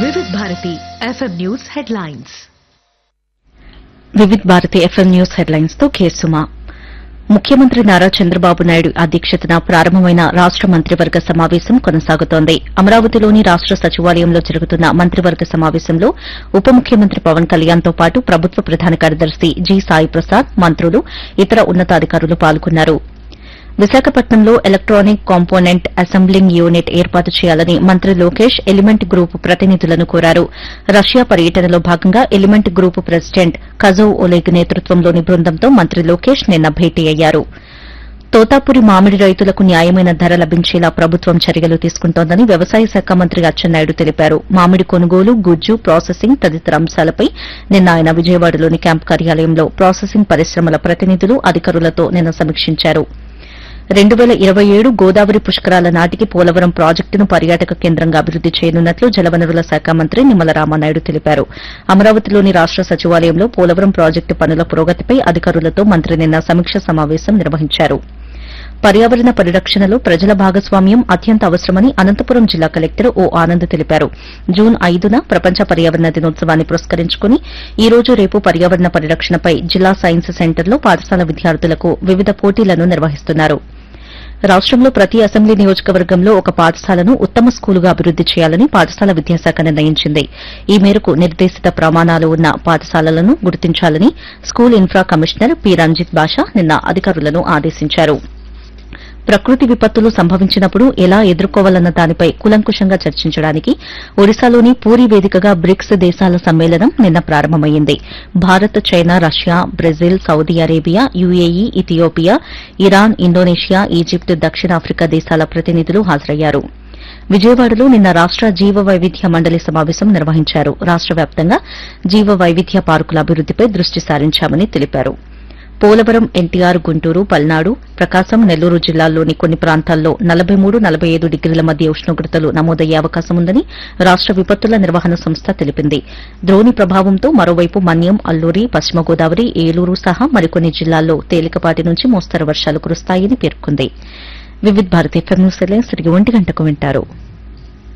వివిధ Bharati FM news headlines Vividh Bharati FM news headlines తో కేసుమా ముఖ్యమంత్రి నారా చంద్రబాబు నాయుడు అధ్యక్షతన ప్రారంభమైన రాష్ట మంత్రివర్గ సమావేశం కొనసాగుతోంది అమరావతిలోని రాష్ట సచివాలయంలో జరుగుతున్న మంత్రివర్గ సమావేశంలో ఉప ముఖ్యమంత్రి పవన్ కళ్యాణ్ తో పాటు ప్రభుత్వ ప్రధాన కార్యదర్శి జి సాయి ప్రసాద్ మంత్రులు ఇతర ఉన్నతాధికారులు పాల్గొన్నారు విశాఖపట్నంలో ఎలక్ట్రానిక్ కాంపోనెంట్ అసెంబ్లింగ్ యూనిట్ ఏర్పాటు చేయాలని మంత్రి లోకేష్ ఎలిమెంట్ గ్రూప్ ప్రతినిధులను కోరారు రష్యా పర్యటనలో భాగంగా element group president Kazov Oleg నేతృత్వంలోని బృందంతో మంత్రి లోకేష్ నిన్న భేటీ అయ్యారు తోతాపురి మామిడి రైతులకు న్యాయమైన ధర లభించేలా ప్రభుత్వం చర్యలు తీసుకుంటోందని వ్యవసాయ శాఖ మంత్రి అచ్చెన్నాయుడు తెలిపారు మామిడి కొనుగోలు గుజ్జు ప్రాసెసింగ్ తదితర అంశాలపై నిన్న ఆయన విజయవాడలోని క్యాంపు కార్యాలయంలో ప్రాసెసింగ్ పరిశ్రమల ప్రతినిధులు అధికారులతో నిన్న సమీక్షించారు రెండు వేల ఇరవై ఏడు గోదావరి పుష్కరాల నాటికి పోలవరం ప్రాజెక్టును పర్యాటక కేంద్రంగా అభివృద్ది చేయనున్నట్లు జలవనరుల శాఖ మంత్రి నిమ్మల రామానాయుడు తెలిపారు అమరావతిలోని రాష్ట సచివాలయంలో పోలవరం ప్రాజెక్టు పనుల పురోగతిపై అధికారులతో మంత్రి నిన్న సమీక్ష సమావేశం నిర్వహించారు పర్యావరణ పరిరక్షణలో ప్రజల భాగస్వామ్యం అత్యంత అవసరమని అనంతపురం జిల్లా కలెక్టర్ ఓ ఆనంద్ తెలిపారు జూన్ ఐదున ప్రపంచ పర్యావరణ దినోత్సవాన్ని పురస్కరించుకుని ఈ రోజు రేపు పర్యావరణ పరిరక్షణపై జిల్లా సైన్స్ సెంటర్లో పాఠశాల విద్యార్థులకు వివిధ పోటీలను నిర్వహిస్తున్నారు రాష్టంలో ప్రతి అసెంబ్లీ నియోజకవర్గంలో ఒక పాఠశాలను ఉత్తమ స్కూలుగా అభివృద్ది చేయాలని పాఠశాల విద్యాశాఖ నిర్ణయించింది ఈ మేరకు నిర్దేశిత ప్రమాణాలు ఉన్న పాఠశాలలను గుర్తించాలని school infra commissioner P Ranjit Basha నిన్న అధికారులను ఆదేశించారు ప్రకృతి విపత్తులు సంభవించినప్పుడు ఎలా ఎదుర్కోవాలన్న దానిపై కులంకుషంగా చర్చించడానికి ఒడిశాలోని పూరి వేదికగా బ్రిక్స్ దేశాల సమ్మేళనం నిన్న ప్రారంభమైంది Bharat China Russia Brazil Saudi Arabia UAE Ethiopia Iran Indonesia Egypt దక్షిణాఫ్రికా దేశాల ప్రతినిధులు హాజరయ్యారు విజయవాడలో నిన్న రాష్ట జీవ వైవిధ్య మండలి సమావేశం నిర్వహించారు రాష్ట వ్యాప్తంగా జీవ వైవిధ్య పార్కుల అభివృద్దిపై దృష్టి సారించామని తెలిపారు పోలవరం ఎన్టీఆర్ గుంటూరు పల్నాడు ప్రకాశం నెల్లూరు జిల్లాల్లోని కొన్ని ప్రాంతాల్లో నలభై మూడు నలభై ఐదు డిగ్రీల మధ్య ఉష్ణోగ్రతలు నమోదయ్యే అవకాశం ఉందని రాష్ట విపత్తుల నిర్వహణ సంస్థ తెలిపింది ద్రోణి ప్రభావంతో మరోవైపు మన్యం అల్లూరి పశ్చిమ గోదావరి ఏలూరు సహా మరికొన్ని జిల్లాల్లో తేలికపాటి నుంచి మోస్తరు వర్షాలు కురుస్తాయని పేర్కొంది Vividh Bharati FM news headlines తిరిగి ఒంటి గంటకు వింటారు